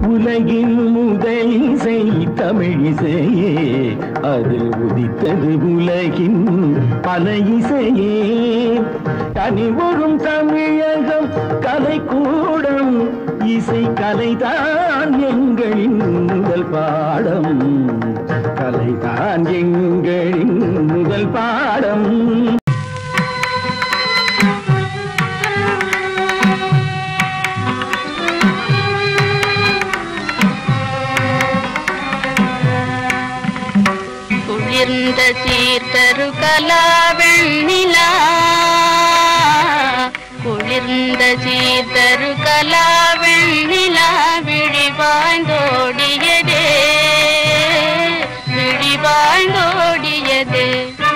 உலகின் முதலிசை தமிழிசையே அதில் உதித்தது உலகின் பல இசையே கனிவரும் தமிழகம் கலைக்கூடம் இசை கலைதான் எங்களின் முதல் பாடம் கலைதான் எங்களின் முதல் பாடம் குளிர்ந்த சீர்தரு கலாவெண்ணிலா குளிர்ந்த சீர்தரு கலாவெண்ணிலா விழிவாய்ந்தோடியதே விழிவாய்ந்தோடியதே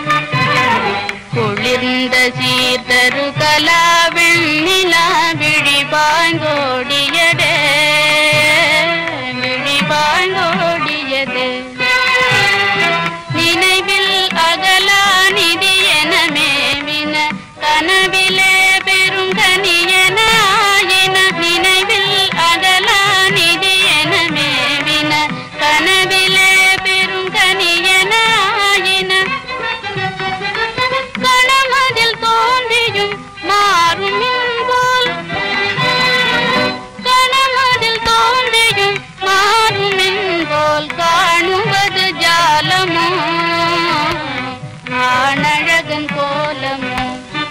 குளிர்ந்த சீர்தரு கலாவெண்ணிலா விழிவாய்ந்தோடியதே விழிவாய்ந்தோடியதே நினைவில் அகலா நிதி என மேவின கனவிலே பெரும் கனியன ஆயின நினைவில் அகலா நிதி என மேவின கனவிலே பெரும் கனியன ஆயின கணமதில் தோன்றியும் மாறும் போல் கணமதில் தோன்றியும் மாறும் போல் காணுவது ஜாலமோ ஆணழகன் கோலமோ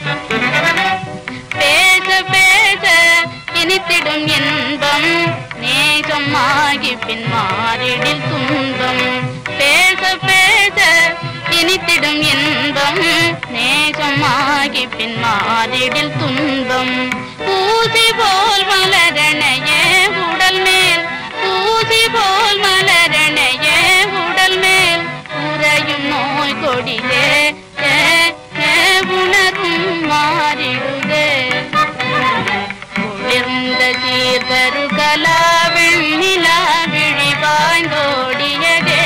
பேச பேச இனித்திடும் இன்பம் நேசமாகி பின் மாறிடில் துன்பம் பேச பேச இனித்திடும் இன்பம் நேசமாகி பின் மாறிடில் துன்பம் ஊசி போல் மலரணையே உடல் மேல் ஊசி போல் மலரணையே உடல் மேல் உறையும் நோய் கொடிதே ஏ, ஏ, உணர்வும் மாறிடுதே குளிர்ந்த சீர்தரு கலாவெண்ணிலா விழிவாய்ந்தோடியதே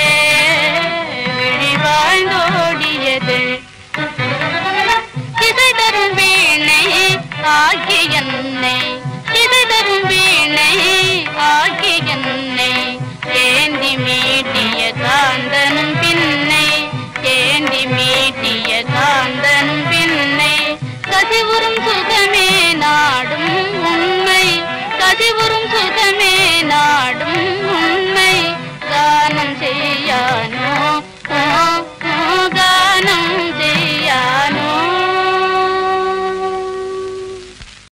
விழிவாய்ந்தோடியதே இசை தரும் வீணை ஆகிய என்னை இசை தரும் வீணை ஆகிய என்னை ஏந்தி மீட்டிய காந்தனும் பின்னை ஏந்தி மீட்டிய காந்தனும் பின்னை கசிவுறும் சுகமே நாடும் உண்மை கசிவுறும் சுகமே நாடும்